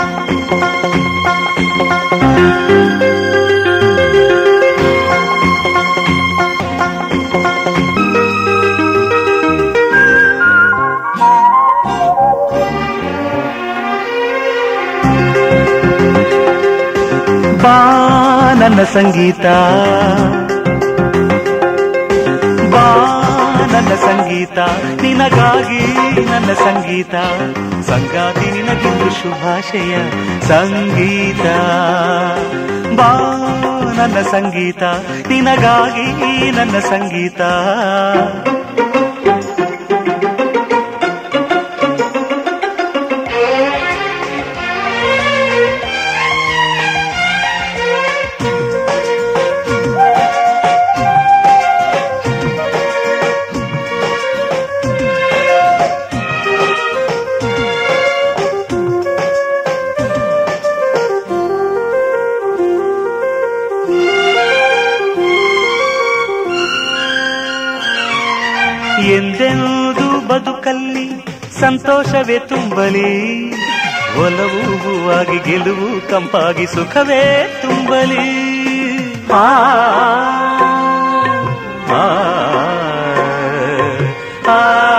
ಬಾ ನನ್ನ ಸಂಗೀತ ಬಾ ನನ್ನ ಸಂಗೀತ ನಿನಗಾಗಿ ನನ್ನ ಸಂಗೀತ ಸಂಗಾತಿ ನಿನಗಿಂದು ಶುಭಾಶಯ ಸಂಗೀತ ಬಾ ನನ್ನ ಸಂಗೀತ ನಿನಗಾಗಿ ನನ್ನ ಸಂಗೀತ ಎಂದೆಂದು ಬದುಕಲ್ಲಿ ಸಂತೋಷವೇ ತುಂಬಲಿ ಒಲವು ಹೂವಾಗಿ ಗೆಲುವು ಕಂಪಾಗಿ ಸುಖವೇ ತುಂಬಲಿ ಆ, ಆ, ಆ,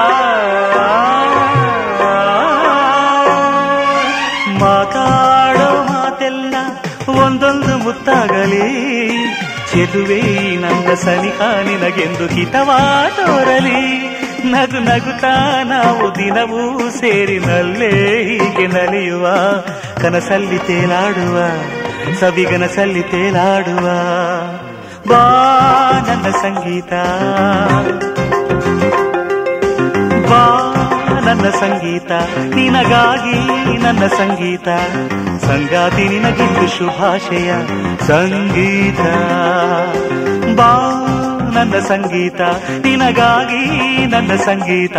ಮಾತಾಡೋ ಮಾತೆಲ್ಲ ಒಂದೊಂದು ಮುತ್ತಾಗಲಿ ಚೆಲುವೆ ಈ ನನ್ನ ಸನಿಹ ನಿನಗೆಂದು ಹಿತವಾದೋರಲಿ ನಗು ನಗುತ್ತಾ ನಾವು ದಿನವೂ ಸೇರಿನಲ್ಲೇ ಹೀಗೆ ನಲಿಯುವ ಕನಸಲ್ಲಿ ತೇಲಾಡುವ ಸವಿಗನಸಲ್ಲಿ ತೇಲಾಡುವ ಬಾ ನನ್ನ ಸಂಗೀತ ಬಾ ನನ್ನ ಸಂಗೀತ ನಿನಗಾಗಿ ನನ್ನ ಸಂಗೀತ ಸಂಗಾತಿ ನಿನಗಿಂದು ಶುಭಾಶಯ ಸಂಗೀತ ಬಾ ನನ್ನ ಸಂಗೀತ ನಿನಗಾಗಿ ನನ್ನ ಸಂಗೀತ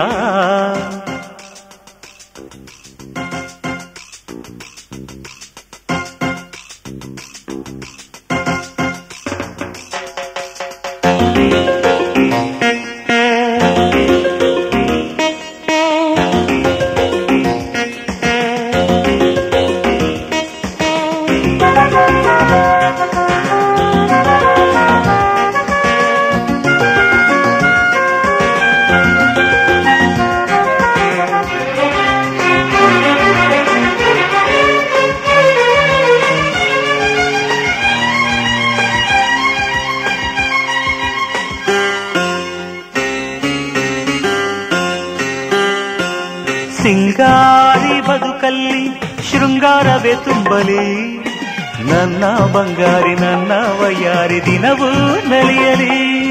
ಸಿಂಗಾರಿ ಬದುಕಲ್ಲಿ ಶೃಂಗಾರವೇ ತುಂಬಲಿ ನನ್ನ ಬಂಗಾರಿ ನನ್ನ ವಯ್ಯಾರಿ ದಿನವೂ ನಲಿಯಲಿ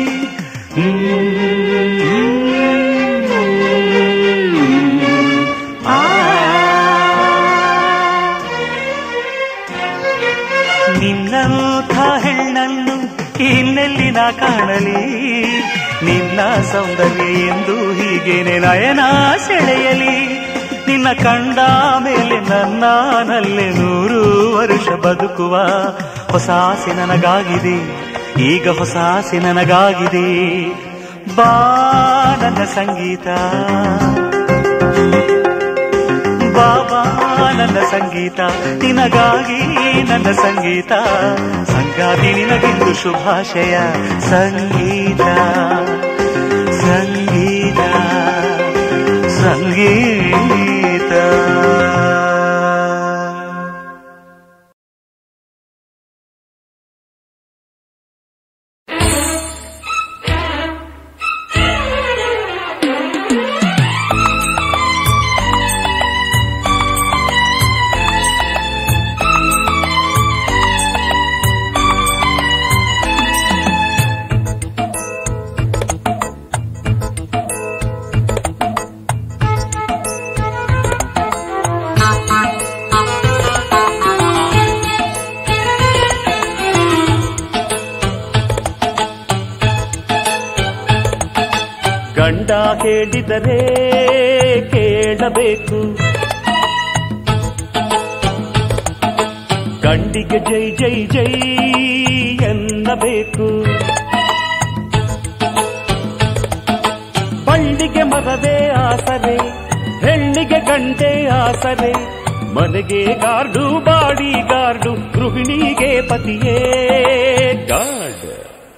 ಆ. ನಿನ್ನಂಥ ಹೆಣ್ಣನ್ನು ಇನ್ನೆಲ್ಲಿ ನಾ ಕಾಣಲಿ ನಿನ್ನ ಸೌಂದರ್ಯ ಎಂದು ಹೀಗೇನೆ ನಯನ ಸೆಳೆಯಲಿ ನಿನ್ನ ಕಂಡ ಮೇಲೆ ನನ್ನನಲ್ಲೇ ನೂರು ವರುಷ ಬದುಕುವ ಹೊಸ ಆಸೆ ನನಗಾಗಿದೆ ಈಗ ಹೊಸ ಆಸೆ ನನಗಾಗಿದೆ ಬಾ ನನ್ನ ಸಂಗೀತ ಬಾಬಾ ನನ್ನ ಸಂಗೀತ ನಿನಗಾಗಿ ನನ್ನ ಸಂಗೀತ ಸಂಗಾತಿ ನಿನಗಿಂದು ಶುಭಾಶಯ ಸಂಗೀತ ಸಂಗೀತ ಸಂಗೀತ ಗಂಡ ಹೇಳಿದರೆ ಕೇಳಬೇಕು ಗಂಡಿಗೆ ಜೈ ಜೈ ಜೈ ಎನ್ನಬೇಕು ಬಳ್ಳಿಗೆ ಮರವೇ ಆಸರೆ ಹೆಣ್ಣಿಗೆ ಗಂಟೆ ಆಸರೆ ಮನೆಗೆ ಗಾರ್ಡು ಬಾಡಿ ಗಾರ್ಡು ಗೃಹಿಣಿಗೆ ಪತಿಯೇ ಗಾರ್ಡ್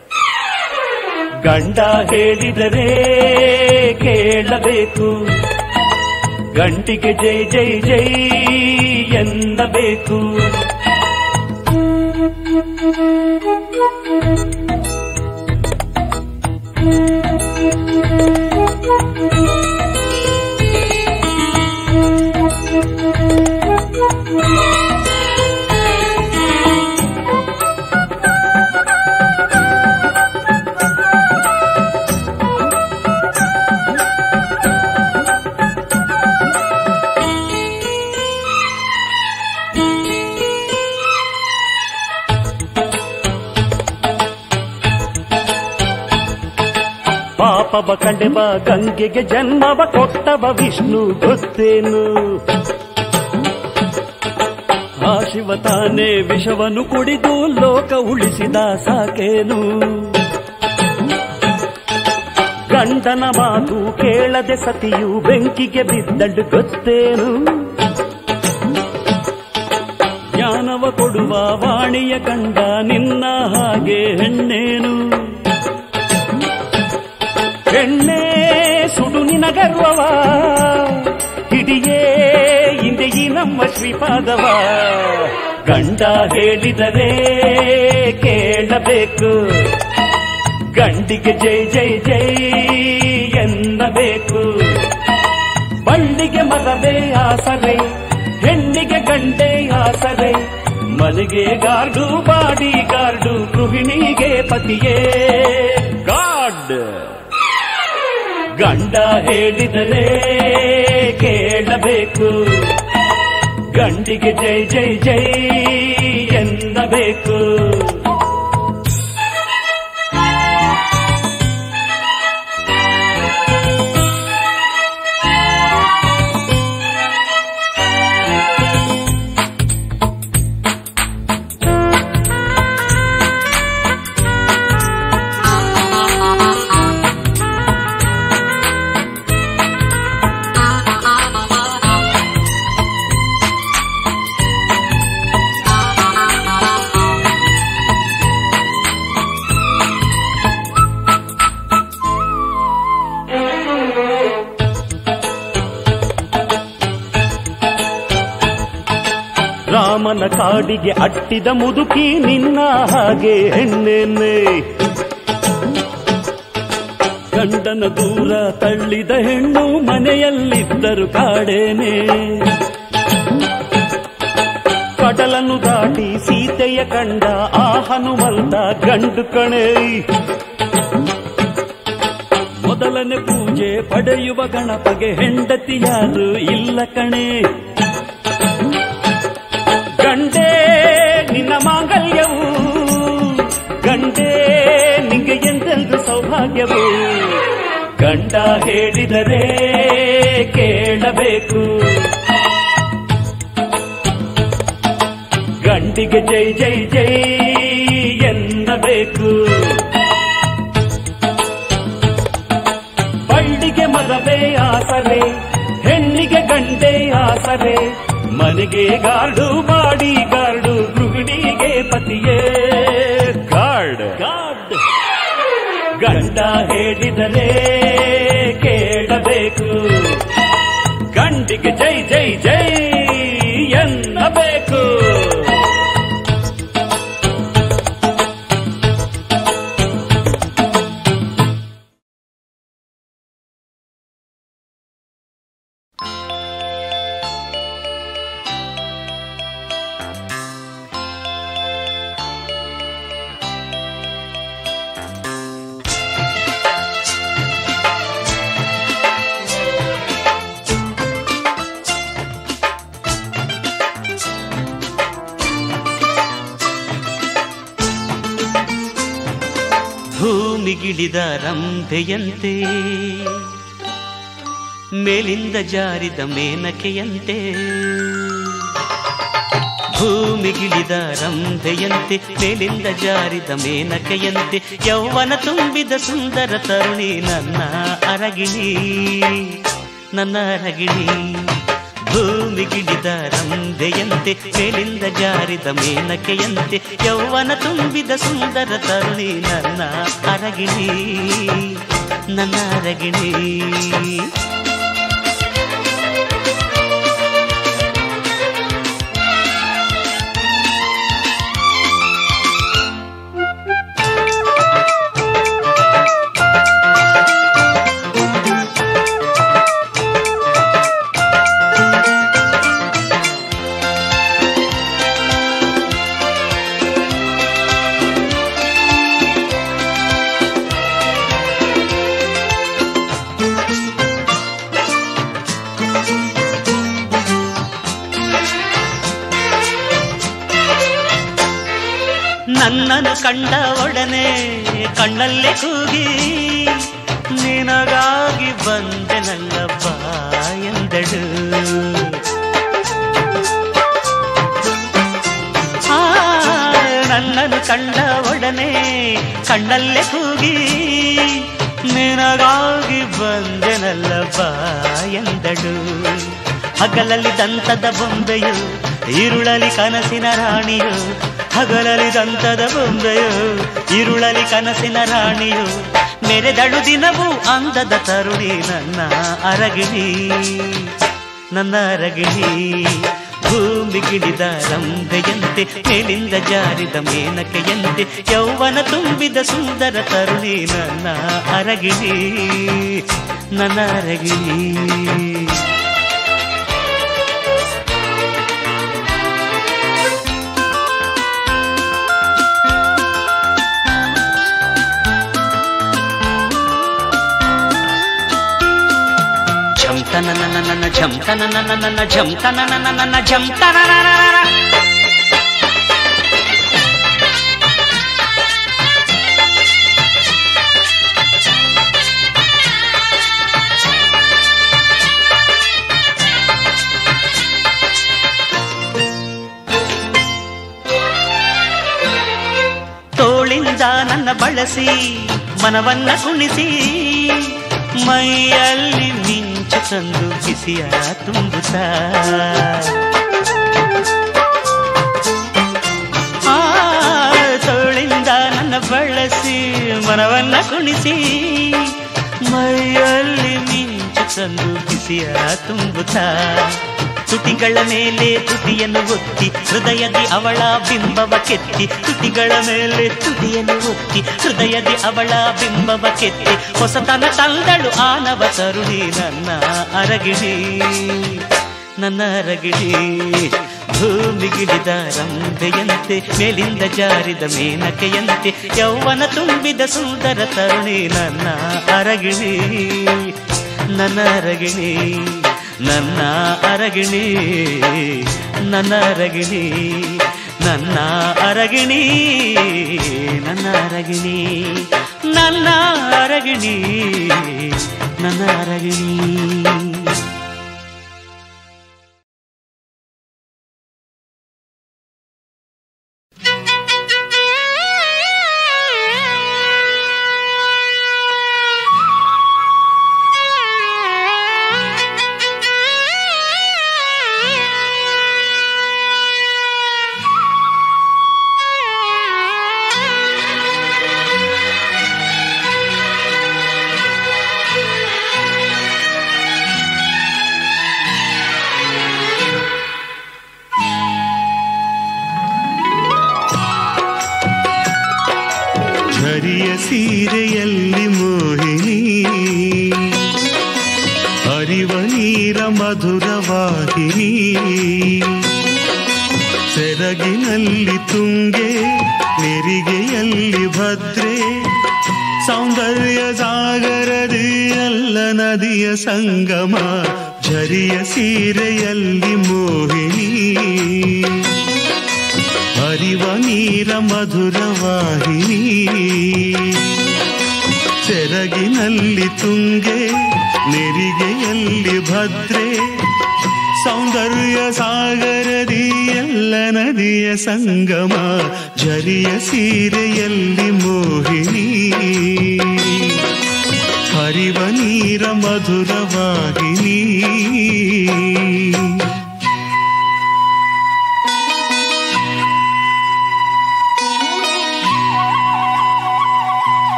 ಗಂಡ ಹೇಳಿದರೆ ಕೇಳಬೇಕು ಗಂಟಿಗೆ ಜೈ ಜೈ ಜೈ ಎನ್ನಬೇಕು ಪಾಪವ ಕಂಡೆವ ಗಂಗೆಗೆ ಜನ್ಮವ ಕೊಟ್ಟವ ವಿಷ್ಣು ಗೊತ್ತೇನು ಆ ಶಿವ ತಾನೇ ವಿಷವನ್ನು ಕುಡಿದು ಲೋಕ ಉಳಿಸಿದ ಸಾಕೇನು ಗಂಡನ ಮಾತು ಕೇಳದೆ ಸತಿಯು ಬೆಂಕಿಗೆ ಬಿದ್ದಳು ಗೊತ್ತೇನು ಜ್ಞಾನವ ಕೊಡುವ ವಾಣಿಯ ಕಂಡ ನಿನ್ನ ಹಾಗೆ ಹೆಣ್ಣೇನು ಹೆಣ್ಣೆ ಸುಡು ನಿನ ಗರ್ವವ ಹಿಡಿಯೇ ಹಿಂದೆ ಈ ನಮ್ಮ ಶ್ರೀಪಾದವ ಗಂಡ ಹೇಳಿದರೆ ಕೇಳಬೇಕು ಗಂಡಿಗೆ ಜೈ ಜೈ ಜೈ ಎನ್ನಬೇಕು ಬಳ್ಳಿಗೆ ಮರವೇ ಆಸರೆ ಹೆಣ್ಣಿಗೆ ಗಂಡೆ ಆಸರೆ ಮನೆಗೆ ಗಾರ್ಡು ಬಾಡಿ ಗಾರ್ಡು ಗೃಹಿಣಿಗೆ ಪತಿಯೇ ಗಾಡ್ ಗಂಡ ಹೇಳಿದರೆ ಕೇಳಬೇಕು ಗಂಡಿಗೆ ಜೈ ಜೈ ಜೈ ಎನ್ನಬೇಕು ರಾಮನ ಕಾಡಿಗೆ ಅಟ್ಟಿದ ಮುದುಕಿ ನಿನ್ನ ಹಾಗೆ ಹೆಣ್ಣೆನ್ನೆ ಗಂಡನ ದೂರ ತಳ್ಳಿದ ಹೆಣ್ಣು ಮನೆಯಲ್ಲಿದ್ದರು ಕಾಡೇನೆ ಕಡಲನ್ನು ದಾಟಿ ಸೀತೆಯ ಕಂಡ ಆ ಹನುಮಂತ ಗಂಡು ಕಣೆ ಮೊದಲನೇ ಪೂಜೆ ಪಡೆಯುವ ಗಣಪಗೆ ಹೆಂಡತಿ ಯಾರು ಇಲ್ಲ ಕಣೆ ಗಂಡೇ ನಿನ್ನ ಮಾಂಗಲ್ಯವು ಗಂಡೇ ನಿಂಗೆ ಎಂದೆಂದು ಸೌಭಾಗ್ಯವು ಗಂಡ ಹೇಳಿದರೆ ಕೇಳಬೇಕು ಗಂಡಿಗೆ ಜೈ ಜೈ ಜೈ ಎನ್ನಬೇಕು ಬಳ್ಳಿಗೆ ಮರವೇ ಆಸರೆ ಹೆಣ್ಣಿಗೆ ಗಂಡೆ ಆಸರೆ ಮನೆಗೆ ಗಾರ್ಡು ಬಾಡಿ ಗಾರ್ಡು ಗೃಹಿಣಿಗೆ ಪತಿಯೇ ಗಾರ್ಡ್ ಗಾರ್ಡ್ ಗಂಡ ಹೇಳಿದರೆ ಕೇಳಬೇಕು ಗಂಡಿಗೆ ಜೈ ಜೈ ಜೈ ಎನ್ನಬೇಕು ಭೂಮಿಗಿಳಿದ ರಂಭೆಯಂತೆ ಮೇಲಿಂದ ಜಾರಿದ ಮೇನಕೆಯಂತೆ ಭೂಮಿಗಿಳಿದ ರಂಭೆಯಂತೆ ಮೇಲಿಂದ ಜಾರಿದ ಮೇನಕೆಯಂತೆ ಯೌವನ ತುಂಬಿದ ಸುಂದರ ತರುಣಿ ನನ್ನ ಅರಗಿಣಿ ನನ್ನ ಅರಗಿಣಿ ಭೂಮಿಗಿಳಿದ ರಂಬೆಯಂತೆ ಮೇಲಿಂದ ಜಾರಿದ ಮೇನಕೆಯಂತೆ ಯೌವನ ತುಂಬಿದ ಸುಂದರ ತರುಣಿ ನನ್ನ ಅರಗಿಣಿ ನನ್ನ ಅರಗಿಣಿ ನನ್ನನ್ನು ಕಂಡ ಒಡನೆ ಕಣ್ಣಲ್ಲೇ ಕೂಗಿ ನಿನಗಾಗಿ ಬಂದೆ ನನ್ನ ಬಾಯಂದಳು ಆ, ನನ್ನನ್ನು ಕಂಡ ಒಡನೆ ಕಣ್ಣಲ್ಲೇ ಕೂಗಿ ನಿನಗಾಗಿ ಬಂದೆನಲ್ಲ ಬಾಯಂದಳು ಹಗಲಲ್ಲಿ ದಂತದ ಬೊಂಬೆಯು ഇരുಳಲಿ ಕನಸಿನ ರಾಣಿಯು ಹಗಲಲಿ ದಂತದ ಬೊಂಬೆಯು ഇരുಳಲಿ ಕನಸಿನ ರಾಣಿಯು ಮೆರೆದಳು ದಿನವೂ ಅಂದದ ತರುಣಿ ನನ್ನ ಅರಗಿಣಿ ನನ್ನ ಅರಗಿಣಿ ಭೂಮಿಗಿಳಿದ ರಂಬೆಯಂತೆ ಮೇಲಿಂದ ಜಾರಿದ ಮೇನಕೆಯಂತೆ ಯೌವನ ತುಂಬಿದ ಸುಂದರ ತರುಣಿ ನನ್ನ ಅರಗಿಣಿ ನನ್ನ ಅರಗಿಣಿ ಝಂತನ ನನ್ನ ನನ್ನ ಝಂತನ ನನ್ನ ನನ್ನ ಝಂತನ ನನ್ನ ನನ್ನ ಝಂತನ ತೋಳಿಂದ ನನ್ನ ಬಳಸಿ ಮನವನ್ನ ಕುಣಿಸಿ ಮೈಯಲ್ಲಿ ಮಿಂಚು ತಂದು ಬಿಸಿಯ ತುಂಬುತ್ತ ಆ, ತೋಳಿಂದ ನನ್ನ ಬಳಸಿ ಮನವನ್ನ ಕುಣಿಸಿ ಮೈಯಲ್ಲಿ ಮಿಂಚು ತಂದು ಬಿಸಿಯ ತುಂಬುತ್ತ ತುಟಿಗಳ ಮೇಲೆ ತುಟಿಯನ್ನು ಒತ್ತಿ ಹೃದಯದಿ ಅವಳ ಬಿಂಬವ ಕೆತ್ತಿ ತುಟಿಗಳ ಮೇಲೆ ತುಟಿಯನ್ನು ಒತ್ತಿ ಹೃದಯದಿ ಅವಳ ಬಿಂಬವ ಕೆತ್ತಿ ಹೊಸತನ ತಂದಳು ಆನವ ತರುಣಿ ನನ್ನ ಅರಗಿಣಿ ನನ್ನ ಅರಗಿಣಿ ಭೂಮಿಗಿಳಿದ ರಂಬೆಯಂತೆ ಮೇಲಿಂದ ಜಾರಿದ ಮೇನಕೆಯಂತೆ ಯೌವನ ತುಂಬಿದ ಸುಂದರ ತರುಣಿ ನನ್ನ ಅರಗಿಣಿ ನನ್ನ ಅರಗಿಣಿ ನನ್ನ ಅರಗಿಣಿ ನನ್ನ ಅರಗಿಣಿ ನನ್ನ ಅರಗಿಣಿ ನನ್ನ ಅರಗಿಣಿ ನನ್ನ ಅರಗಿಣಿ ನನ್ನ ಅರಗಿಣಿ ಝರಿಯ ಸೀರೆಯಲ್ಲಿ ಮೋಹಿನಿ ಹರಿವ ನೀರ ಮಧುರವಾಹಿನಿ ಸೆರಗಿನಲ್ಲಿ ತುಂಗೆ ನೆರಿಗೆಯಲ್ಲಿ ಭದ್ರೆ ಸೌಂದರ್ಯ ಸಾಗರದಿ ಎಲ್ಲ ನದಿಯ ಸಂಗಮ ಝರಿಯ ಸೀರೆಯಲ್ಲಿ ಮೋಹಿನಿ ಹರಿವ ನೀರ ಮಧುರವಾಹಿನಿ ಸೆರಗಿನಲ್ಲಿ ತುಂಗೆ ನೆರಿಗೆಯಲ್ಲಿ ಭದ್ರೆ ಸೌಂದರ್ಯ ಸಾಗರದಿ ಎಲ್ಲ ನದಿಯ ಸಂಗಮ ಝರಿಯ ಸೀರೆಯಲ್ಲಿ ಮೋಹಿನಿ ಹರಿವ ನೀರ ಮಧುರವಾಗಿನಿ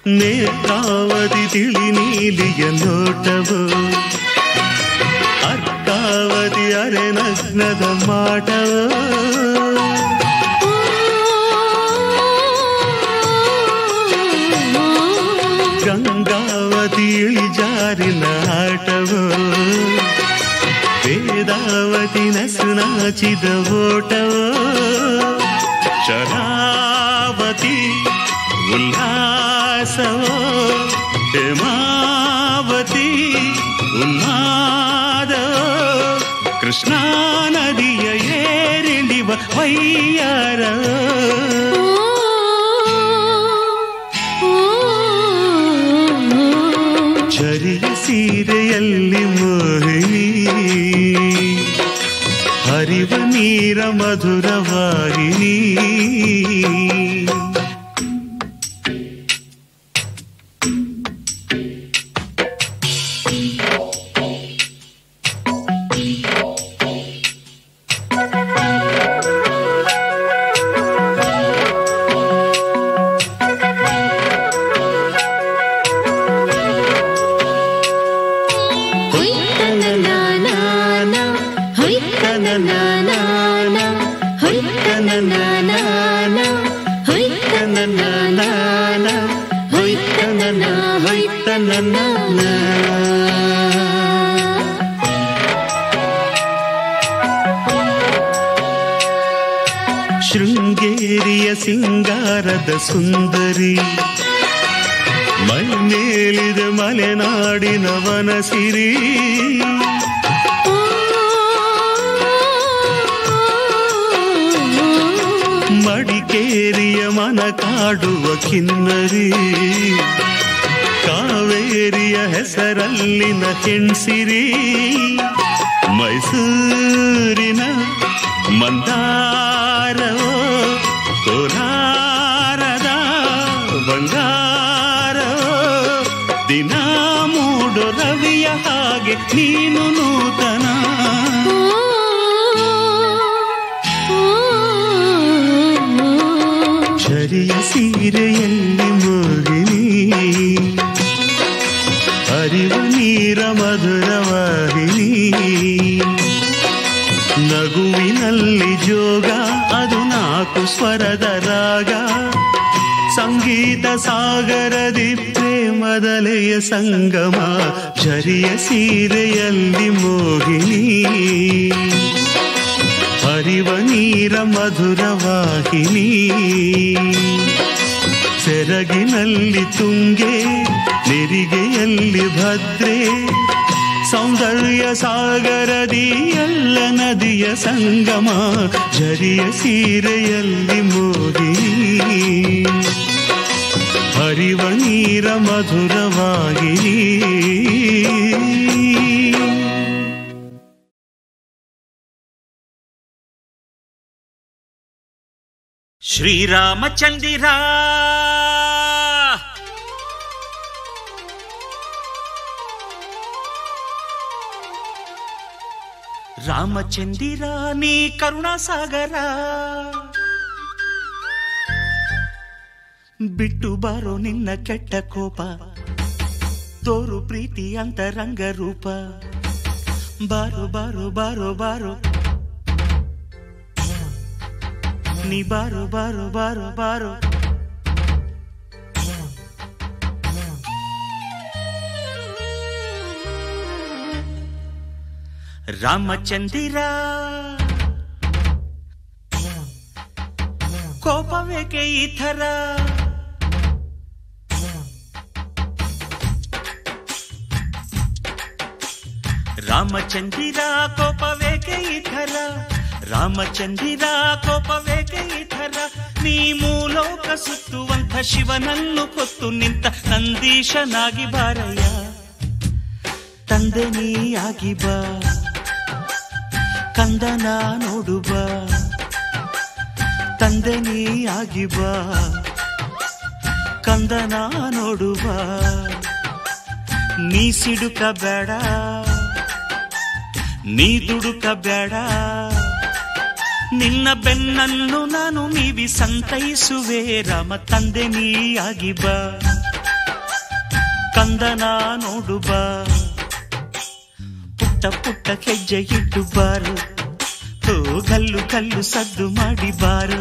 ನೇತ್ರಾವತಿ ತಿಳಿ ನೀಲಿಯ ನೋಟವು ಅರ್ಕಾವತಿ ಅರೆ ನಗ್ನದ ಮಾಟವು ಗಂಗಾವತಿ ಇಳಿಜಾರಿನ ಆಟವು ವೇದಾವತಿ ನಸು ನಾಚಿದ ಓಟವು ಶರಾವತಿ ಉಲ್ಲಾಸವೋ ಹೇಮಾವತಿ ಉನ್ಮಾದವೋ ಕೃಷ್ಣಾ ನದಿಯ ಏರಿಳಿವ ವೈಯಾರವೋ ಚರಿಯ ಸೀರೆಯಲ್ಲಿ ಮೋಹಿನಿ ಹರಿವ ನೀರ ಮಧುರವಾಹಿನಿ ಶೃಂಗೇರಿಯ ಸಿಂಗಾರದ ಸುಂದರಿ ಮೈ ಮೇಲಿದ ಮಲೆನಾಡಿನ ವನಸಿರಿ ಮಡಿಕೇರಿಯ ಮನ ಕಾಡುವ ಕಿನ್ನರಿ ಕಾವೇರಿಯ ಹೆಸರಲ್ಲಿನ ಹೆಣ್ಸಿರಿ ಮೈಸೂರಿನ ಮಂದಾರವೋ ಕೋಲಾರದ ಬಂಗಾರವೋ ದಿನ ಮೂಡು ರವಿಯ ಹಾಗೆ ನೀನು ನೂತನ ಚರಿಯ ಸೀರೆಯಲ್ಲಿ ಮೋಗಿನಿ ಹರಿವ ನೀರ ಮಧುರವಾಹಿನಿ ನಗುವಿನಲ್ಲಿ ಜೋಗ ಅದು ನಾಲ್ಕು ಸ್ವರದ ರಾಗ ಸಂಗೀತ ಸಾಗರದಿ ಪ್ರೇಮದಲೆಯ ಸಂಗಮ ಚರಿಯ ಸೀರೆಯಲ್ಲಿ ಮೋಹಿನಿ ಹರಿವ ನೀರ ಮಧುರವಾಹಿನಿ ಸೆರಗಿನಲ್ಲಿ ತುಂಗೆ ನೆರಿಗೆಯಲ್ಲಿ ಭದ್ರೆ ಸೌಂದರ್ಯ ಸಾಗರದಿ ಎಲ್ಲ ನದಿಯ ಸಂಗಮ ಜರಿಯ ಸೀರೆಯಲ್ಲಿ ಮೋಹಿನಿ ಹರಿವ ನೀರ ಮಧುರವಾಗಿನಿ ಶ್ರೀರಾಮಚಂದಿರ ರಾಮಚಂದಿರ ನೀ ಕರುಣಾಸಾಗರ ಬಿಟ್ಟು ಬಾರೋ ನಿನ್ನ ಕೆಟ್ಟ ಕೋಪ ತೋರು ಪ್ರೀತಿ ಅಂತರಂಗ ರೂಪ ಬಾರೋ ಬಾರೋ ಬಾರೋ ಬಾರೋ ನೀ ಬಾರೋ ಬಾರೋ ಬಾರೋ ಬಾರೋ ರಾಮಚಂದಿರ ಕೋಪವೇಕೆ ಈ ಥರ ರಾಮಚಂದಿರ ಕೋಪವೇಕೆ ಈ ಥರ ರಾಮಚಂದಿರ ಕೋಪವೇಕೆ ಈ ಥರ ನೀ ಮೂಲೋಕ ಸುತ್ತುವಂಥ ಶಿವನನ್ನು ಕೊತ್ತು ನಿಂತ ನಂದೀಶನಾಗಿ ಬಾರಯ್ಯ ತಂದೆ ನೀಯಾಗಿ ಬಾ ಕಂದನ ನೋಡು ಬಾ ತಂದೆ ನೀಯಾಗಿ ಬಾ ಕಂದನ ನೋಡು ಬಾ ನೀ ಸಿಡುಕ ಬೇಡ ನೀ ದುಡುಕ ಬೇಡ ನಿನ್ನ ಬೆನ್ನನ್ನು ನಾನು ನೀವಿ ಸಂತೈಸುವೆ ರಾಮ ತಂದೆ ನೀಯಾಗಿ ಬಾ ಕಂದನ ನೋಡು ಬಾ ಪುಟ್ಟ ಪುಟ್ಟ ಹೆಜ್ಜೆ ಇಟ್ಟು ಬಾರು ಓ ಕಲ್ಲು ಕಲ್ಲು ಸದ್ದು ಮಾಡಿ ಬಾರು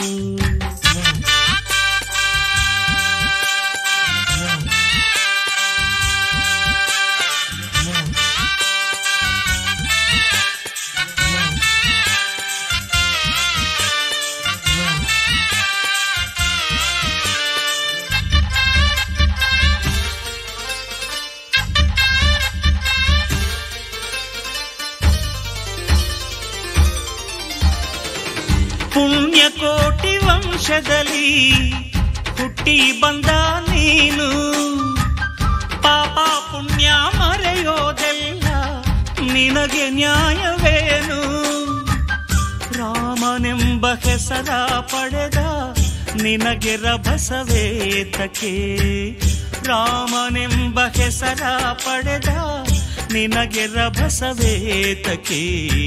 ಪುಣ್ಯಕೋಟಿ ವಂಶದಲ್ಲಿ ಹುಟ್ಟಿ ಬಂದ ನೀನು ಪಾಪ ಪುಣ್ಯ ಮರೆಯೋದೆಲ್ಲ ನಿನಗೆ ನ್ಯಾಯವೇನು ರಾಮನೆಂಬ ಹೆಸರ ಪಡೆದ ನಿನಗೆ ರಭಸವೇತಕ್ಕೆ ರಾಮನೆಂಬ ಹೆಸರ ಪಡೆದ ನಿನಗೆ ರಭಸವೇತಕ್ಕೆ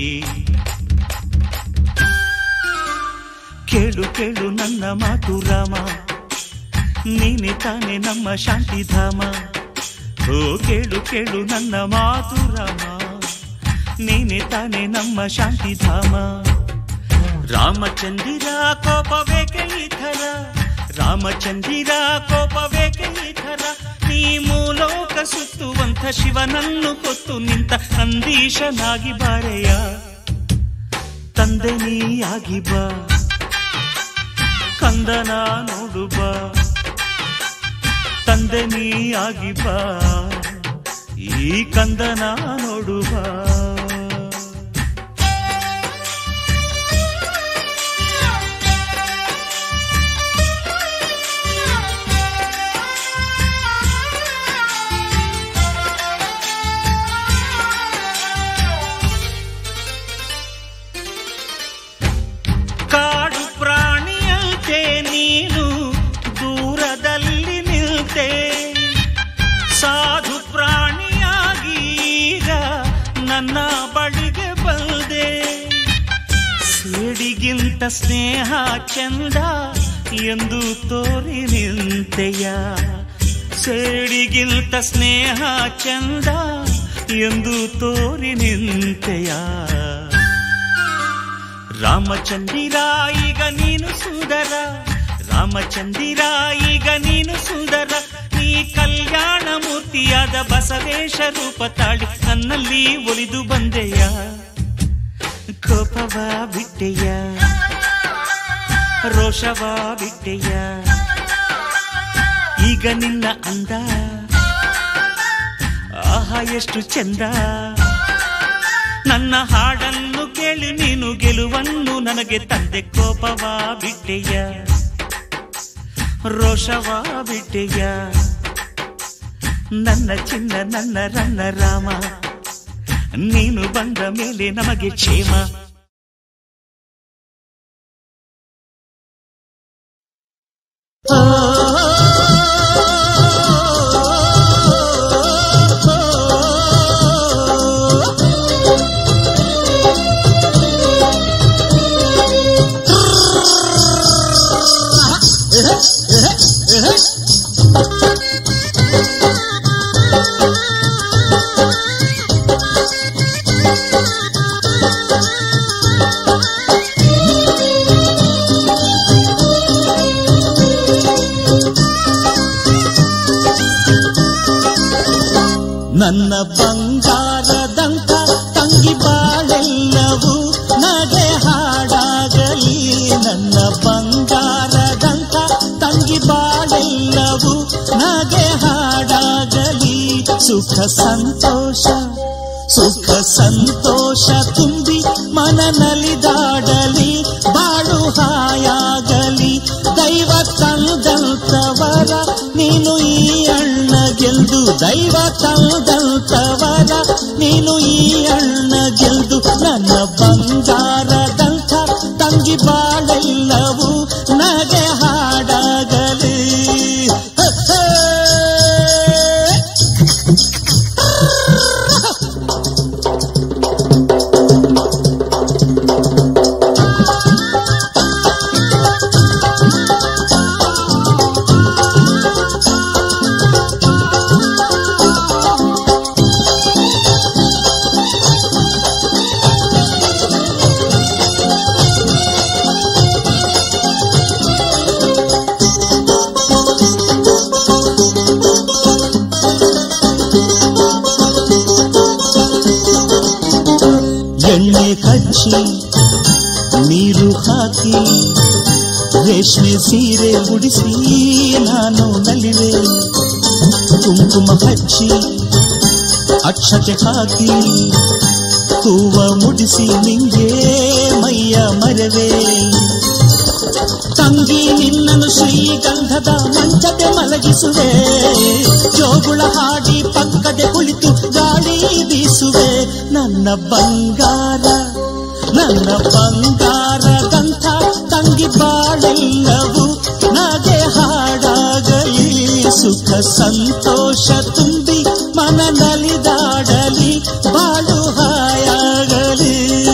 ಕೇಳು ಕೇಳು ನನ್ನ ಮಾತು ರಾಮ ನೀನೆ ತಾನೆ ನಮ್ಮ ಶಾಂತಿಧಾಮ ಓ ಕೇಳು ಕೇಳು ನನ್ನ ಮಾತು ರಾಮ ನೀನೆ ತಾನೆ ನಮ್ಮ ಶಾಂತಿಧಾಮ ರಾಮಚಂದಿರ ಕೋಪವೇಕೆ ಈ ಥರ ರಾಮಚಂದಿರ ಕೋಪವೇಕೆ ಈ ಥರ ನೀ ಮೂಲೋಕ ಸುತ್ತುವಂಥ ಶಿವನನ್ನು ಹೊತ್ತು ನಿಂತ ನಂದೀಶನಾಗಿ ಬಾರೆಯ ತಂದೆ ನೀಯಾಗಿ ಬಾ ಕಂದನ ನೋಡು ಬಾ ತಂದೆ ನೀಯಾಗಿ ಬಾ ಈ ಕಂದನ ನೋಡು ಬಾ ಕಾಡು ಪ್ರಾಣಿಯಂತೆ ನೀನು ದೂರದಲ್ಲಿ ನಿಲ್ತೆ ಸಾಧು ಪ್ರಾಣಿಯಾಗಿ ಈಗ ನನ್ನ ಬಳಿಗೆ ಬಂದೆ ಸೇಡಿಗಿಂತ ಸ್ನೇಹ ಚಂದ ಎಂದು ತೋರಿ ನಿಂತೆಯ ಸೇಡಿಗಿಂತ ಸ್ನೇಹ ಚಂದ ಎಂದು ತೋರಿ ನಿಂತೆಯ ರಾಮಚಂದಿರ ಈಗ ನೀನು ಸುಂದರ ರಾಮಚಂದಿರ ಈಗ ನೀನು ಸುಂದರ ನೀ ಕಲ್ಯಾಣ ಮೂರ್ತಿಯಾದ ಬಸವೇಶ ರೂಪ ತಾಳಿ ನನ್ನಲ್ಲಿ ಒಲಿದು ಬಂದೆಯ ಕೋಪವ ಬಿಟ್ಟೆಯ ರೋಷವ ಬಿಟ್ಟೆಯ ಈಗ ನಿನ್ನ ಅಂದ ಆಹಾ ಎಷ್ಟು ಚಂದ ನನ್ನ ಹಾಡನ್ನು ಕೇಳಿ ನೀನು ಗೆಲುವನ್ನು ನನಗೆ ತಂದೆ ಕೋಪವ ಬಿಟ್ಟೆಯ ರೋಷವ ಬಿಟ್ಟೆಯ ನನ್ನ ಚಿನ್ನ ನನ್ನ ರನ್ನ ರಾಮ ನೀನು ಬಂದ ಮೇಲೆ ನಮಗೆ ಕ್ಷೇಮ ನನ್ನ ಬಂಗಾರದಂತ ತಂಗಿ ಬಾಳೆಲ್ಲವೂ ನಗೆ ಹಾಡಾಗಲಿ ನನ್ನ ಬಂಗಾರದಂತ ತಂಗಿ ಬಾಳೆಲ್ಲವೂ ನಗೆ ಹಾಡಾಗಲಿ ಸುಖ ಸಂತೋಷ ಸುಖ ಸಂತೋಷ ತುಂಬಿ ಮನ ನಲಿದಾಡಲಿ ಬಾಳು ಹಾಯಾಗಲಿ ದೈವ ತಂದಂತವರ ನೀನು ಈ ಅಣ್ಣ ಗೆಲ್ದು ದೈವ ತಂದಂತವರ ನೀನು ಈ ಅಣ್ಣ ಗೆಲ್ದು ನನ್ನ ಬಂಗಾರದಂಥ ತಂಗಿ ಬಾಳೆಲ್ಲವೂ ನಗೆ ಹಾಡಾಗಲಿ ಹ, ಹ. ಹಚ್ಚಿ ನೀರು ಹಾಕಿ ರೇಷ್ಮೆ ಸೀರೆ ಉಡಿಸಿ ನಾನು ನಲಿವೆ ಕುಂಕುಮ ಹಚ್ಚಿ ಅಕ್ಷತೆ ಹಾಕಿ ಹೂವ ಮುಡಿಸಿ ನಿಂಗೆ ಮೈಯ ಮರವೆ ತಂಗಿ ನಿನ್ನನು ಶ್ರೀಗಂಧದ ಮಂಚತೆ ಮಲಗಿಸುವೆ ಜೋಗುಳ ಹಾಡಿ ಪಕ್ಕದೆ ಕುಳಿತು ಗಾಳಿ ಬೀಸುವೆ ನನ್ನ ಬಂಗಾರ ನನ್ನ ಬಂಗಾರದಂಥ ತಂಗಿ ಬಾಳೆಲ್ಲವೂ ನಗೆ ಹಾಡಾಗಲಿ ಸುಖ ಸಂತೋಷ ತುಂಬಿ ಮನ ನಲಿದಾಡಲಿ ಬಾಳು ಹಾಯಾಗಲಿ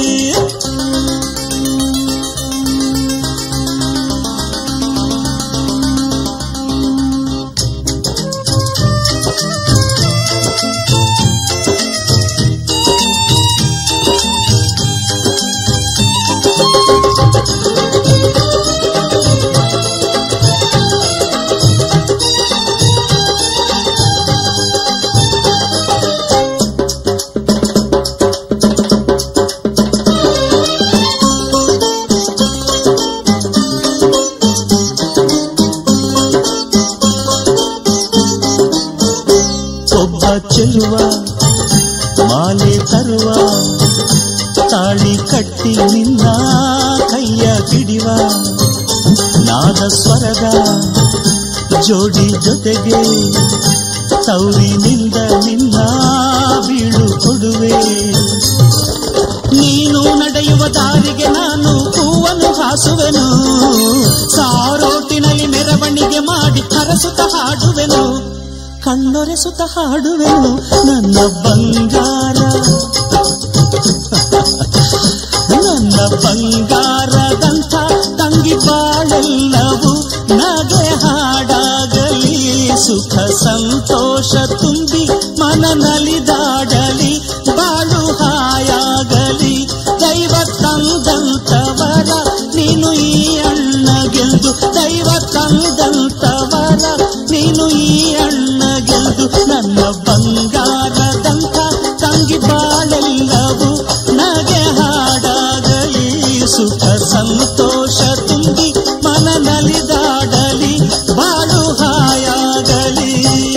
ಒಬ್ಬ ಚೆಲುವ ಮಾಲೆ ತರುವ ತಾಳಿ ಕಟ್ಟಿ ನಿನ್ನ ಕೈಯ ಹಿಡಿವ ನಾದ ಸ್ವರದ ಜೋಡಿ ಜೊತೆಗೆ ತೌರಿನಿಂದ ನಿನ್ನ ಬೀಳು ಕೊಡುವೆ ನೀನು ನಡೆಯುವ ದಾರಿಗೆ ನಾನು ಹೂವನ್ನು ಹಾಸುವೆನು ಸಾರೋಟಿನಲ್ಲಿ ಮೆರವಣಿಗೆ ಮಾಡಿ ಹರಸುತ್ತ ಹಾಡುವೆನು ಕಣ್ಣೊರೆಸುತ್ತ ಹಾಡುವೆನು ನನ್ನ ಬಂಗಾರ ನನ್ನ ಬಂಗಾರದಂಥ ತಂಗಿ ಬಾಳೆಲ್ಲವೂ ನಗೆ ಹಾಡಾಗಲಿ ಸುಖ ಸಂತೋಷ ತುಂಬಿ ಮನ ನಲಿದಾಡಲಿ ಬಾಳು ಹಾಯಾಗಲಿ ದೈವ ತಂದಂತವರ ನೀನು ಈ ಅಣ್ಣ ಗೆಲ್ದು ದೈವ ತಂದಂತವರ ನೀನು ಈ ಅಣ್ಣ ಗೆಲ್ದು ನನ್ನ ಬಂಗಾರದಂಥ ತಂಗಿ ಬಾಳೆಲ್ಲವೂ ನಗೆ ಹಾಡಾಗಲಿ ಸುಖ ಸಂತೋಷ ತುಂಬಿ ಮನ ನಲಿದಾಡಲಿ ಬಾಳು ಹಾಯಾಗಲಿ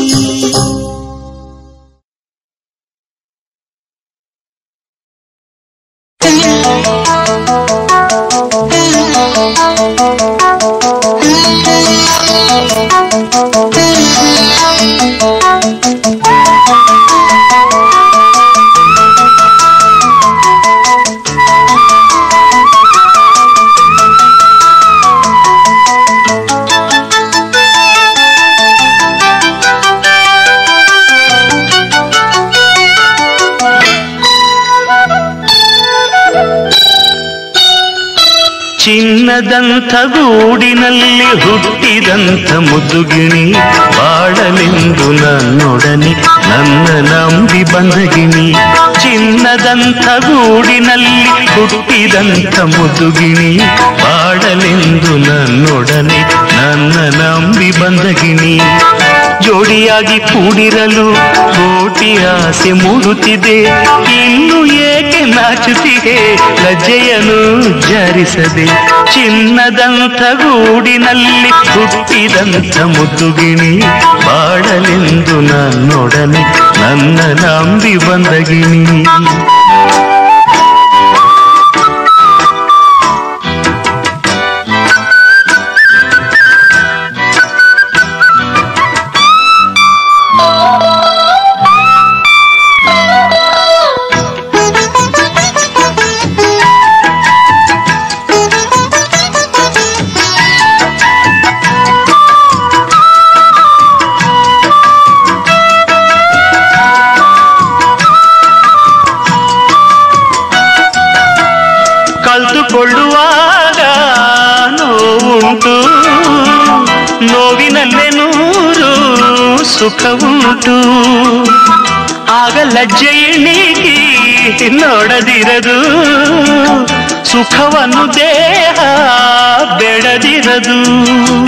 ಚಿನ್ನದಂಥ ಗೂಡಿನಲ್ಲಿ ಹುಟ್ಟಿದಂಥ ಮುದುಗಿಣಿ ಬಾಳಲೆಂದು ನನ್ನೊಡನೆ ನನ್ನ ನಂಬಿ ಬಂದಗಿಣಿ ಚಿನ್ನದಂಥ ಗೂಡಿನಲ್ಲಿ ಹುಟ್ಟಿದಂಥ ಮುದುಗಿಣಿ ಬಾಳಲೆಂದು ನನ್ನೊಡನೆ ನನ್ನ ನಂಬಿ ಬಂದಗಿಣಿ ಜೋಡಿಯಾಗಿ ಕೂಡಿರಲು ಕೋಟಿ ಆಸೆ ಮೂಡುತ್ತಿದೆ ಇನ್ನು ಏಕೆ ನಾಚುತ್ತಿದೆ ಲಜ್ಜೆಯನ್ನು ಜಾರಿಸದೆ ಚಿನ್ನದಂಥ ಗೂಡಿನಲ್ಲಿ ಹುಟ್ಟಿದಂಥ ಮುದ್ದುಗಿಣಿ ಬಾಳಲೆಂದು ನನ್ನೊಡನೆ ನನ್ನ ನಂಬಿ ಬಂದಗಿಣಿ ಕಲ್ತುಕೊಳ್ಳುವಾಗ ನೋವುಂಟು ನೋವಿನಲ್ಲೇ ನೂರು ಸುಖವುಂಟು ಆಗ ಲಜ್ಜೆ ಎಣಿಗಿ ನೋಡದಿರದು ಸುಖವನ್ನು ದೇಹ ಬೆಡದಿರದು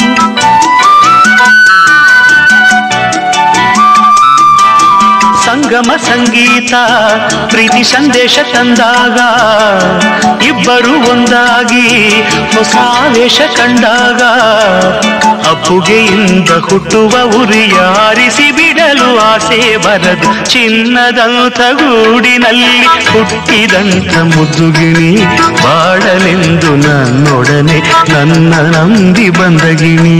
ಸಂಘ ಸುಗಮ ಸಂಗೀತ ಪ್ರೀತಿ ಸಂದೇಶ ತಂದಾಗ ಇಬ್ಬರು ಒಂದಾಗಿ ಹೊಸ ವೇಷ ಕಂಡಾಗ ಅಪ್ಪುಗೆಯಿಂದ ಹುಟ್ಟುವ ಉರಿಯ ಆರಿಸಿ ಬಿಡಲು ಆಸೆ ಬರದು ಚಿನ್ನದಂಥ ಗೂಡಿನಲ್ಲಿ ಹುಟ್ಟಿದಂಥ ಮುದ್ದುಗಿಣಿ ಬಾಳಲೆಂದು ನನ್ನೊಡನೆ ನನ್ನ ನಂಬಿ ಬಂದಗಿಣಿ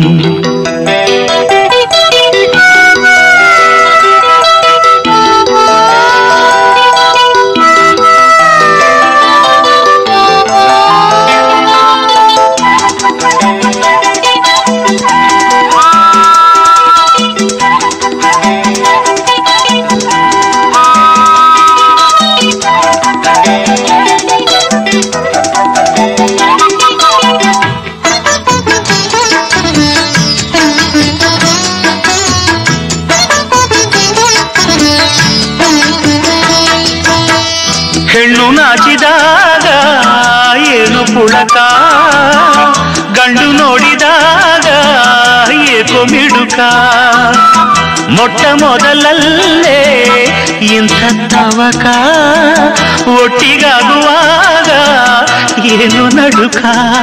ಹೆಣ್ಣು ನಾಚಿದಾಗ ಏನು ಪುಳಕ ಗಂಡು ನೋಡಿದಾಗ ಏಕೋ ಮಿಡುಕ ಮೊಟ್ಟ ಮೊದಲಲ್ಲೇ ಇಂಥ ತವಕ ಒಟ್ಟಿಗಾಗುವಾಗ ಏನು ನಡುಕ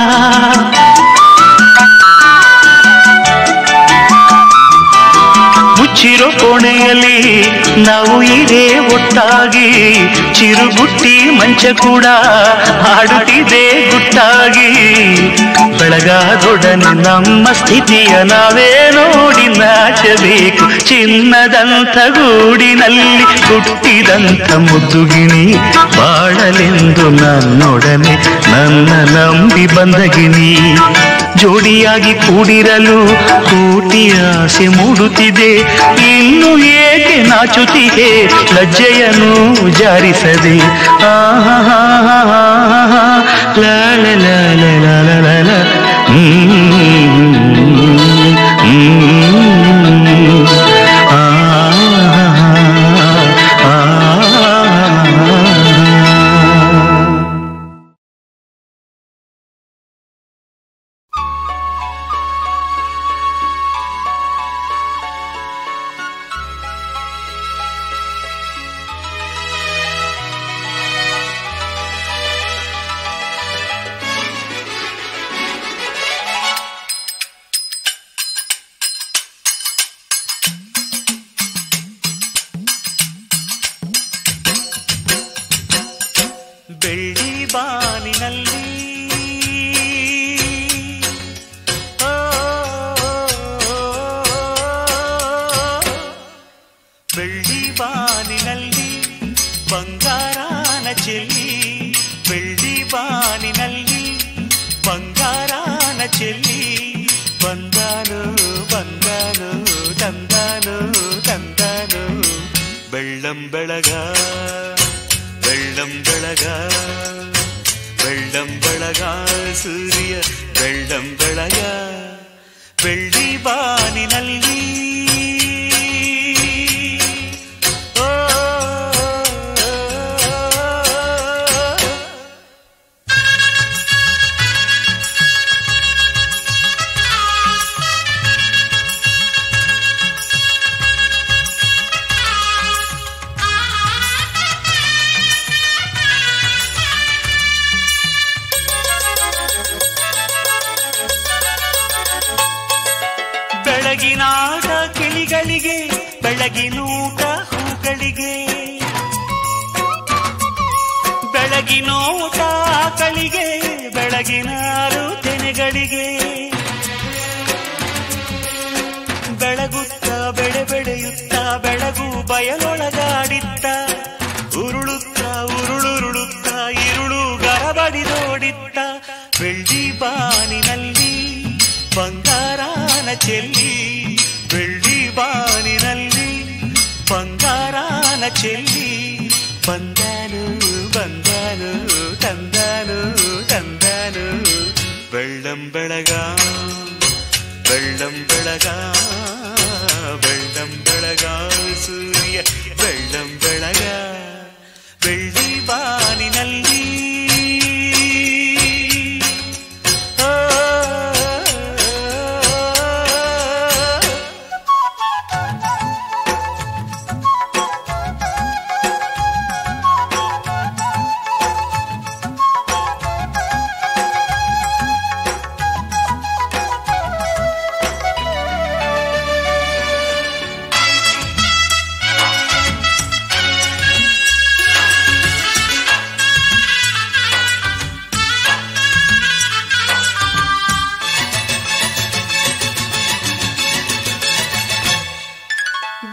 ಮುಚ್ಚಿರೋ ಕೋಣೆಯಲ್ಲಿ ನಾವು ಇರೇ ಒಟ್ಟಾಗಿ ಚಿರುಗುಟ್ಟಿ ಮಂಚ ಕೂಡ ಹಾಡುತ್ತಿದೆ ಗುಟ್ಟಾಗಿ ಬೆಳಗಾದೊಡನೆ ನಮ್ಮ ಸ್ಥಿತಿಯ ನಾವೇ ನೋಡಿ ನಾಚಬೇಕು ಚಿನ್ನದಂಥ ಗೂಡಿನಲ್ಲಿ ಹುಟ್ಟಿದಂಥ ಮುದ್ದುಗಿಣಿ ಬಾಳಲೆಂದು ನನ್ನೊಡನೆ ನನ್ನ ನಂಬಿ ಬಂದಗಿಣಿ ಜೋಡಿಯಾಗಿ ಕೂಡಿರಲು ಕೋಟಿ ಆಸೆ ಮೂಡುತ್ತಿದೆ ಇನ್ನು ಏಕೆ ನಾಚುತ್ತಿದೆ ಲಜ್ಜೆಯನ್ನು ಜಾರಿಸದೆ ಆಹಾ ಲಾಲ ಲಾಲ ಲಾಲ ಲಾಲ ಹ್ಮ್ ಹ್ಮ್ ಆ ಆ ಬೆಳ್ಳಿ ಬಾನಿನಲ್ಲಿ ಓ, ಬೆಳ್ಳಿ ಬಾನಿನಲ್ಲಿ ಬಂಗಾರಾನ ಚೆಲ್ಲಿ ಬೆಳ್ಳಿ ಬಾನಿನಲ್ಲಿ ಬಂಗಾರಾನ ಚೆಲ್ಲಿ ಬಂದಾನು ಬಂದಾನು ತಂದಾನು ತಂದಾನು ಬೆಳ್ಳಂ ಬೆಳಗ வெள்ளம் ಬೆಳಗ வெள்ளம் ಬೆಳಗ ಸೂರ್ಯ வெள்ளம் ಬೆಳಗ ಬೆಳ್ಳಿ ಬಾನಿನಲ್ಲಿ ಓ, ಬೆಳಗಿನಾಟ ಕಿಳಿಗಳಿಗೆ ಬೆಳಗಿನೂಟ ಹೂಗಳಿಗೆ ಬೆಳಗಿನೋಟ ಆಕಳಿಗೆ ಬೆಳಗಿನಾರು ತೆನೆಗಳಿಗೆ ಬೆಳಗುತ್ತ ಬೆಳೆ ಬೆಳೆಯುತ್ತ ಬೆಳಗು ಬಯಲೊಳಗಾಡಿತ್ತ ಉರುಳುತ್ತ ಉರುಳುರುಳುತ್ತ ഇരുಳು ಗರಬಡಿದೋಡಿತ್ತ ಬೆಳ್ಳಿ ಬಾನಿನಲ್ಲಿ ಬಂಗಾರಾನ ಚೆಲ್ಲಿ ಬೆಳ್ಳಿ ಬಾನಿನಲ್ಲಿ ಬಂಗಾರಾನ ಚೆಲ್ಲಿ ಬಂದಾನು ಬಂದಾನು ತಂದಾನು ತಂದಾನು ಬೆಳ್ಳಂ ಬೆಳಗ ಬೆಳ್ಳಂ ಬೆಳಗ ಬೆಳ್ಳಂ ಬೆಳಗ ಸೂರ್ಯ ಬೆಳ್ಳಂ ಬೆಳಗ ಬೆಳ್ಳಿ ಬಾನಿನಲ್ಲಿ ಓ,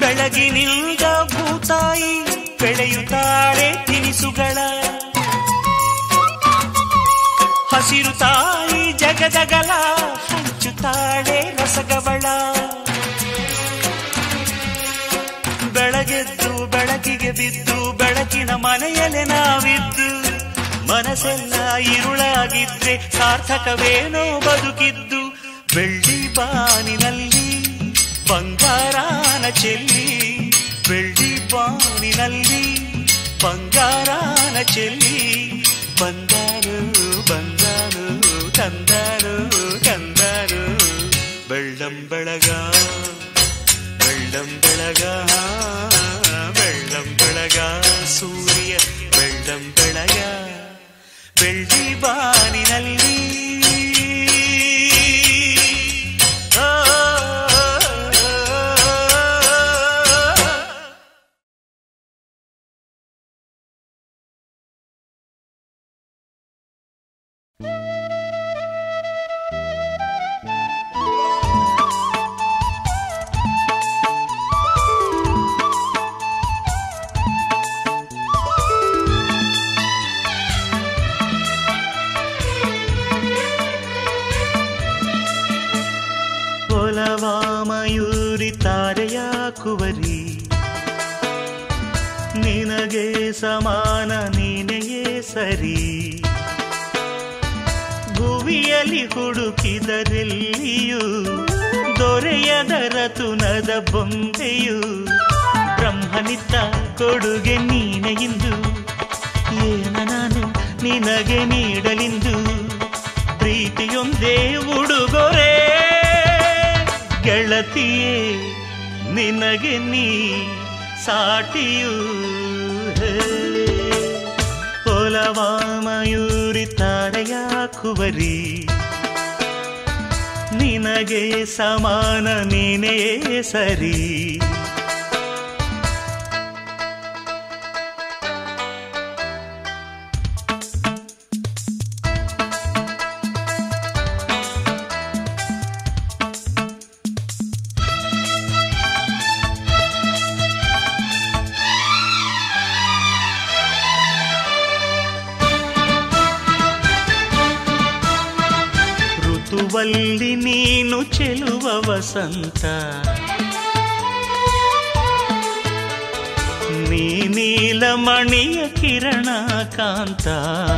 ಬೆಳಗಿನಿಂದ ಭೂತಾಯಿ ಬೆಳೆಯುತ್ತಾಳೆ ತಿನಿಸುಗಳ ಹಸಿರು ತಾಯಿ ಜಗದಗಲ ಹಂಚುತ್ತಾಳೆ ರಸಗವಳ ಬೆಳಗೆದ್ದು ಬೆಳಕಿಗೆ ಬಿದ್ದು ಬೆಳಕಿನ ಮನೆಯಲ್ಲೇ ನಾವಿದ್ದು ಮನಸ್ಸೆಲ್ಲ ಇರುಳಾಗಿದ್ರೆ ಸಾರ್ಥಕವೇನೋ ಬದುಕಿದ್ದು ಬೆಳ್ಳಿ ಬಾನಿನಲ್ಲಿ ಬಂಗಾರಾನ ಚೆಲ್ಲಿ ಬೆಳ್ಳಿ ಬಾನಿನಲ್ಲಿ ಬಂಗಾರಾನ ಚೆಲ್ಲಿ ಬಂದಾರು ಬಂದಾರು ತಂದಾರು ತಂದಾರು ಬೆಳ್ಳಂ ಬೆಳಗ ಬೆಳ್ಳಂ ಬೆಳಗ ಬೆಳ್ಳಂ ಬೆಳಗ ಸೂರ್ಯ ಬೆಳ್ಳಂ ಬೆಳಗ ಬೆಳ್ಳಿ ಬಾನಿನಲ್ಲಿ ಆ, ಒಲವ ಮಯೂರಿ ತಾರೆಯ ಕುವರಿ ನಿನಗೆ ಸಮಾನ ನೀನೆಯೇ ಸರಿ ಭುವಿಯಲ್ಲಿ ಹುಡುಕಿದರೆಲ್ಲಿಯೂ ದೊರೆಯದ ರತುನದ ಬೊಂಬೆಯು ಬ್ರಹ್ಮನಿತ್ತ ಕೊಡುಗೆ ನೀನೆ ಇಂದು ಏನ ನಾನು ನಿನಗೆ ನೀಡಲಿಂದು ಪ್ರೀತಿಯೊಂದೇ ಉಡುಗೊರೆ ಗೆಳತಿಯೇ ನಿನಗೆ ನೀ ಸಾಟಿಯು ಹೇ. ಒಲವ ಮಯೂರಿ ತಾರೆಯ ಕುವರಿ ನಿನಗೆ ಸಮಾನ ನೀನೇ ಸರಿ ಋತುವಲ್ಲಿ ನೀನು ಚೆಲುವ ವಸಂತ ನೀ ನೀಲಮಣಿಯ ಕಿರಣ ಕಾಂತ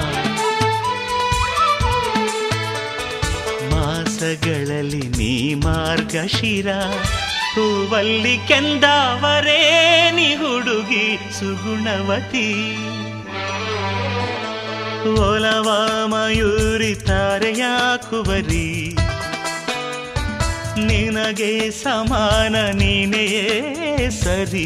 ಮಾಸಗಳಲ್ಲಿ ನೀ ಮಾರ್ಗಶಿರ ಹೂವಲ್ಲಿ ಕೆಂದಾವರೇ ನೀ ಹುಡುಗಿ ಸುಗುಣವತಿ ಒಲವ ಮಯೂರಿ ತಾರೆಯ ಕುವರಿ ನಿನಗೆ ಸಮಾನ ನೀನೇ ಸರಿ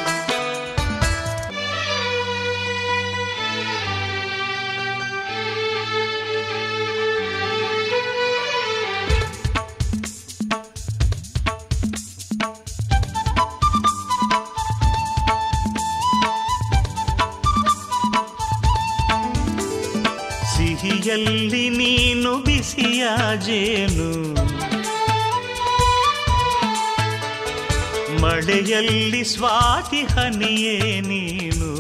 ಸಿಹಿಯಲ್ಲಿ ನೀನು ಬಿಸಿಯ ಜೇನು ಮಳೆಯಲ್ಲಿ ಸ್ವಾತಿ ಹನಿಯೇ ನೀನು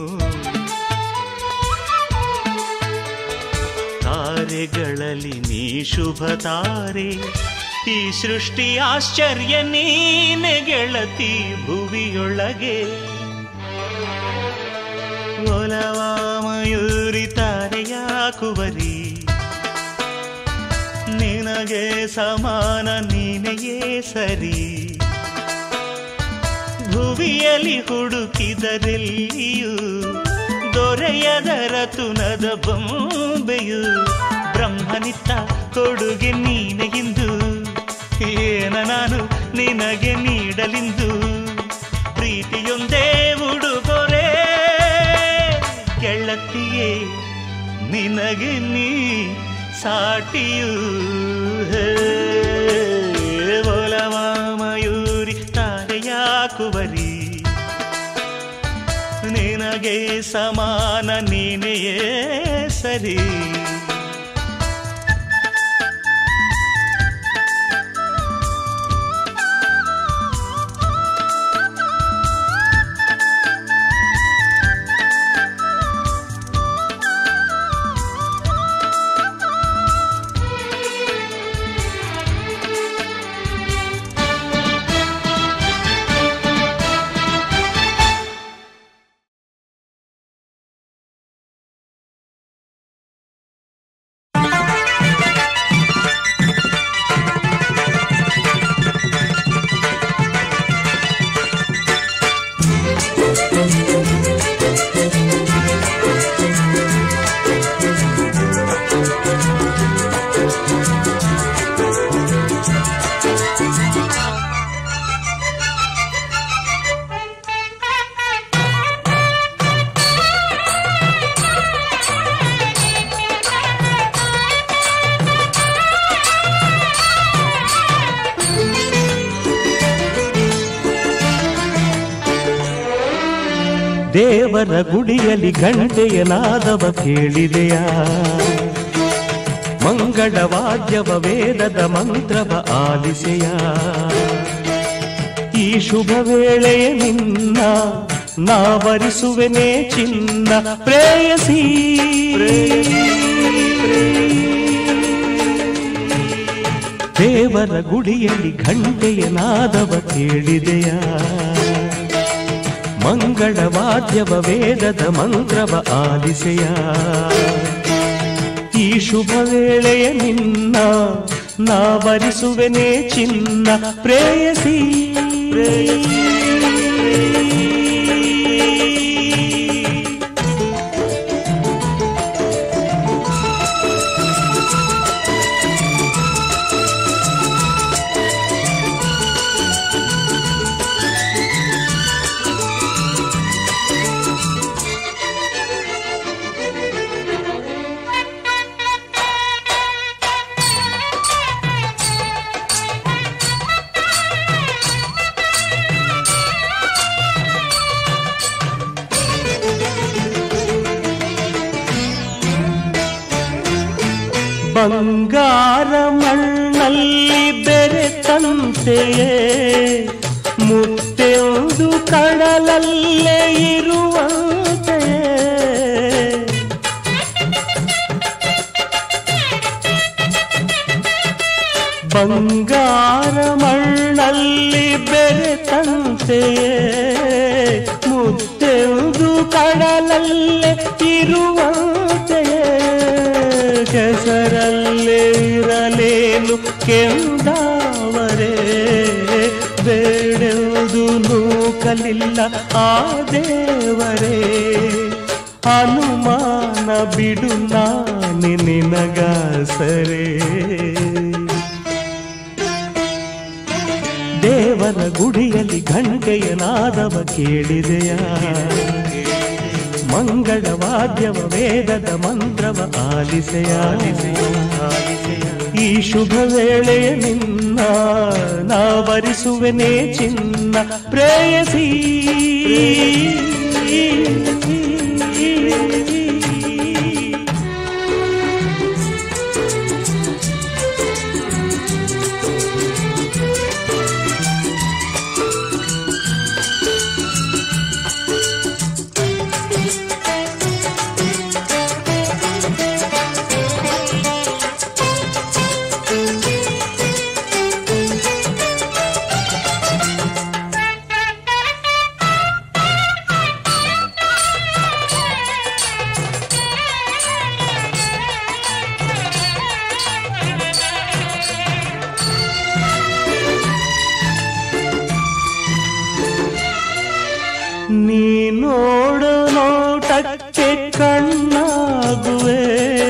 ತಾರೆಗಳಲ್ಲಿ ನೀ ಶುಭ ತಾರೆ ಈ ಸೃಷ್ಟಿ ಆಶ್ಚರ್ಯ ನೀನೆ ಗೆಳತಿ ಭುವಿಯೊಳಗೆ ಒಲವ ಮಯೂರಿ ತಾರೆಯ ಕುವರಿ ನಿನಗೆ ಸಮಾನ ನೀನೆಯೇ ಸರಿ ಭುವಿಯಲ್ಲಿ ಹುಡುಕಿದರೆಲ್ಲಿಯೂ ದೊರೆಯದ ರತುನದ ಬೊಂಬೆಯು ಬ್ರಹ್ಮನಿತ್ತ ಕೊಡುಗೆ ನೀನೆ ಇಂದು ಏನ ನಾನು ನಿನಗೆ ನೀಡಲಿಂದು ಪ್ರೀತಿಯೊಂದೇ ಉಡುಗೊರೆ ಗೆಳತಿಯೇ ನಿನಗೆ ನೀ ಸಾಟಿಯು ಹೇ, ಒಲವ ಮಯೂರಿ ತಾರೆಯ ಕುವರಿ ನಿನಗೆ ಸಮಾನ ನೀನೆಯೇ ಸರಿ ದೇವರ ಗುಡಿಯಲ್ಲಿ ಗಂಟೆಯ ನಾದವ ಕೇಳಿದೆಯಾ ಮಂಗಳ ವಾದ್ಯವ ವೇದದ ಮಂತ್ರವ ಆಲಿಸೆಯ ಈ ಶುಭ ವೇಳೆಯ ನಿನ್ನ ನಾವರಿಸುವೆನೇ ಚಿನ್ನ ಪ್ರೇಯಸಿ ದೇವರ ಗುಡಿಯಲ್ಲಿ ಘಂಟೆಯ ನಾದವ ಕೇಳಿದೆಯ ಮಂಗಳ ವಾದ್ಯವ ವೇದದ ಮಂತ್ರವ ಆಲಿಸೆಯ ಈ ಶುಭ ವೇಳೆಯ ನಿನ್ನ ನಾವರಿಸುವೆನೇ ಚಿನ್ನ ಪ್ರೇಯಸಿ ಬಂಗಾರ ಮಣ್ಣಲ್ಲಿ ಬೆರೆತಂತೆಯೇ ಮುತ್ತೆಂದು ಕಡಲಲ್ಲೇ ಇರುವಂತೆಯೇ ಬಂಗಾರ ಮಣ್ಣಲ್ಲಿ ಬೆರೆತಂತೆಯೇ ಮುತ್ತೆಂದು ಕಡಲಲ್ಲೇ ಇರುವಂತೆಯೇ ಕೆಸರಲ್ಲೇ ಇರಲೇನು ಕೆಂದಾವರೇ ಬೇಡೆವುದು ನೂಕಲಿಲ್ಲ ಆ ದೇವರೇ ಅನುಮಾನ ಬಿಡು ನಾನೆ ನಿನಗಾಸರೇ ದೇವರ ಗುಡಿಯಲ್ಲಿ ಗಂಟೆಯ ನಾದವ ಕೇಳಿದೆಯ ಮಂಗಳ ವಾದ್ಯವ ವೇದದ ಮಂತ್ರವ ಆಲಿಸೆಯ ಈ ಶುಭ ವೇಳೆಯ ನಿನ್ನ ನಾವರಿಸುವೆನೇ ಚಿನ್ನ ಪ್ರೇಯಸಿ ನೀ ನೋಡು ನೋಟಕ್ಕೆ ಕಣ್ಣಾಗುವೆ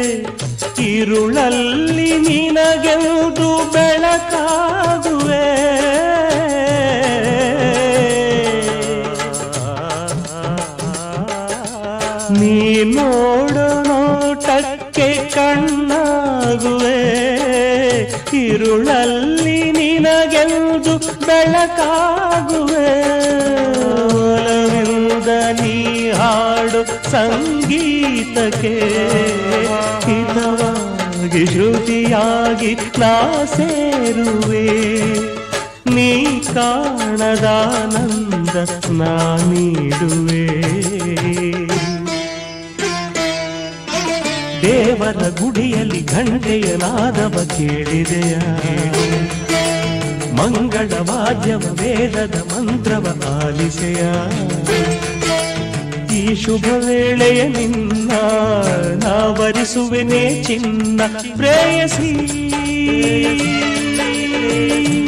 ഇരുಳಲ್ಲಿ ನಿನಗೆಂದು ಬೆಳಕಾಗುವೆ ನೀ ನೋಡು ನೋಟಕ್ಕೆ ಕಣ್ಣಾಗುವೆ ഇരുಳಲ್ಲಿ ನಿನಗೆಂದು ಬೆಳಕಾಗುವೆ ಒಲವಿಂದ ನೀ ಹಾಡು ಸಂಗೀತಕ್ಕೆ ಹಿತವಾಗಿ ಶ್ರುತಿಯಾಗಿ ನಾ ಸೇರುವೆ ನೀ ಕಾಣದಾನಂದ ನಾ ನೀಡುವೆ ದೇವರ ಗುಡಿಯಲ್ಲಿ ಘಂಟೆಯ ನಾದವ ಕೇಳಿದೆಯ ಮಂಗಳ ವಾದ್ಯವ ವೇದದ ಮಂತ್ರವ ಆಲಿಸೆಯ ಈ ಶುಭ ವೇಳೆಯ ನಿನ್ನ ನಾವರಿಸುವೆನೇ ಚಿನ್ನ ಪ್ರೇಯಸಿ